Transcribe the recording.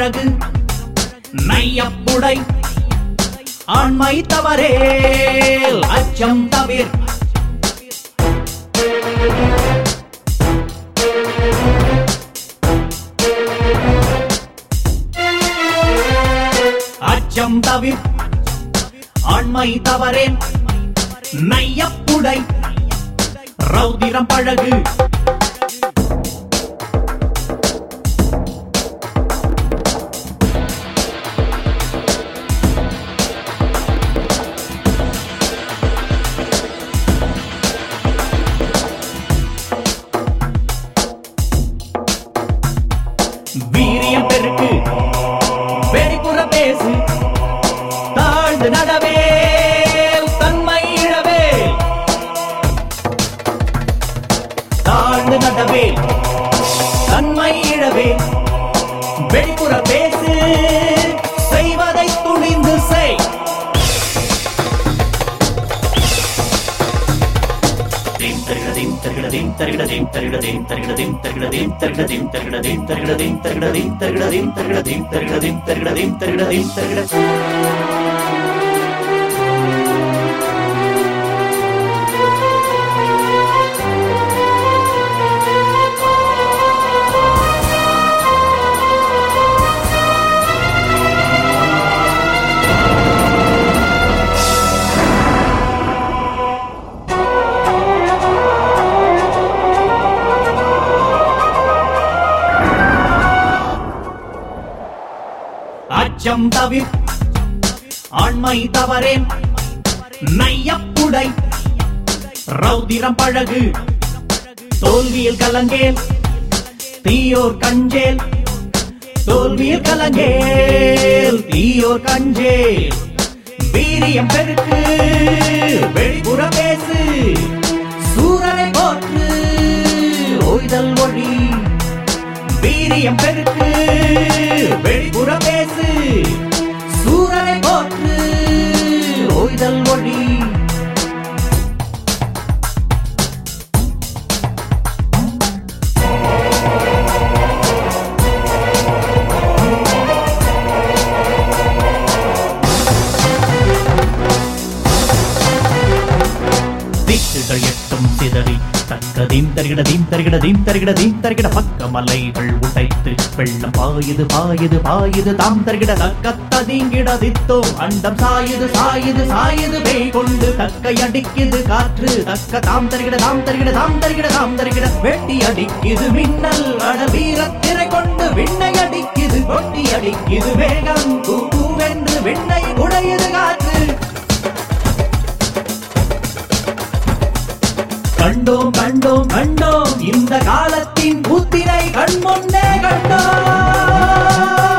பழகு நையப்புடை ஆண்மை தவறேல் அச்சம் தவிர் அச்சம் தவிர் ஆண்மை தவறேன் நையப்புடை ரௌதிரம் பழகு வீரியம் பெருக்கு வெளிப்புற பேசு தாழ்ந்து நடவே தன்மை இழவே தாழ்ந்து நடவே தன்மை இழவே வெளிப்புற பேசு செய்வதை துணிந்து செய் தீம் தருகிறதீம் தருகிறதீம் தருகிறதீம் தருகிறதீம் தருகிறதீம் தருகிறதீம் தருகிறதீம் தருகிறதீம் தருகிறதீம் தருகிறதீம் தருகிறதீம் தருகிறதீம் தருகிறதீம் தருகிறதீம் தருகிறதீம் தருகிற அச்சம் தவிர் ஆண்மை தவறேன் நையப்புடை ரௌதிரம் பழகு தோல்வியில் கலங்கேல் தீயோர் கஞ்சேல் தோல்வியில் கலங்கேல் தீயோர் கஞ்சேல் வீரியம் பெருக்கு வெளிப்புற பேசு சூரனை போற்று ஓய்தல் ஒழி வீரியம் பெருக்கு வெளிப்புற பேசு சூரனை போற்று ஓய்தல் ஒழி திக்குகள் எட்டும் சிதறி தக்கதீம் தருகிடதீம் தருகிடதீம் தருகிடதீம் தருகிட பக்க மலைகள் உடைத்து வெள்ளம் பாயுது பாயுது பாயுது தாம் தருகிட தக்கத்ததீங்கிட தித்தோம் அண்டம் சாயுது சாயுது சாயுது பேய் கொண்டு தக்கை அடிக்குது காற்று தக்க தாம் தருகிட தாம் தருகிட தாம் தருகிட தாம் தருகிட வெட்டி அடிக்குது மின்னல் அட வீரத்திரை கொண்டு விண்ணை அடிக்குது கொட்டி அடிக்குது வேகம் கூவென்று விண்ணை உடையுது காற்று கண்டோம் கண்டோம் கண்டோம் இந்த காலத்தின் புத்திரை கண் முன்னே கண்டோம்